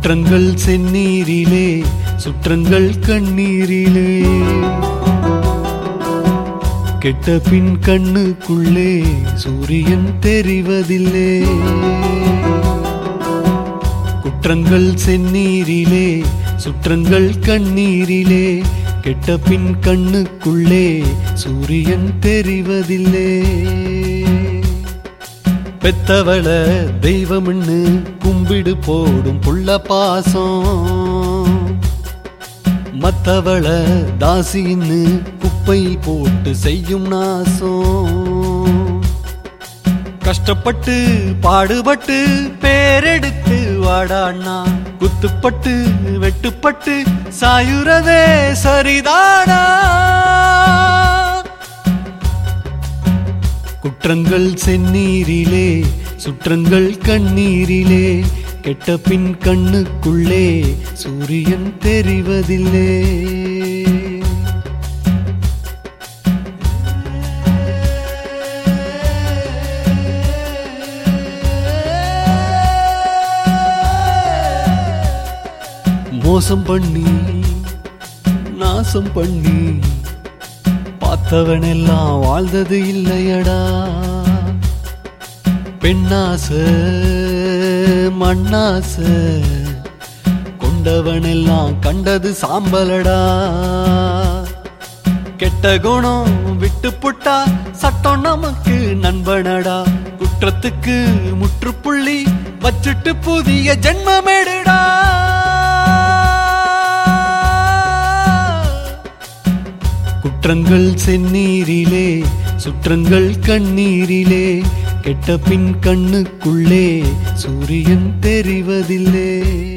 குற்றங்கள் செந்நீரிலே சுற்றங்கள் கண்ணீரிலே கெட்ட பின் கண்ணுக்குள்ளே சூரியன் தெரிவதில்லை குற்றங்கள் செந்நீரிலே சுற்றங்கள் கண்ணீரிலே கெட்ட பின் கண்ணுக்குள்ளே சூரியன் தெரிவதில்லை பெத்தவள தெய்வம்னு கும்பிடு போடும் புள்ள பாசம் மத்தவள தாசின்னு குப்பை போட்டு செய்யும் நாசம் கஷ்டப்பட்டு பாடுபட்டு பேரெடுத்து வாடாண்ணா குத்துப்பட்டு வெட்டுப்பட்டு சாயுறதே சரிதானா குற்றங்கள் செந்நீரிலே சுற்றங்கள் கண்ணீரிலே கெட்ட பின் கண்ணுக்குள்ளே சூரியன் தெரிவதில்லை மோசம் பண்ணி நாசம் பண்ணி பார்த்தவனெல்லாம் வாழ்ந்தது இல்லையடா பெண்ணாச மண்ணாச கொண்டவனெல்லாம் கண்டது சாம்பலடா கெட்ட குணம் விட்டு புட்டா சட்டம் நமக்கு நண்பனடா குற்றத்துக்கு முற்றுப்புள்ளி வச்சுட்டு புதிய ஜென்மமேடுடா குற்றங்கள் செந்நீரிலே சுற்றங்கள் கண்ணீரிலே கெட்ட பின் கண்ணுக்குள்ளே சூரியன் தெரிவதில்லை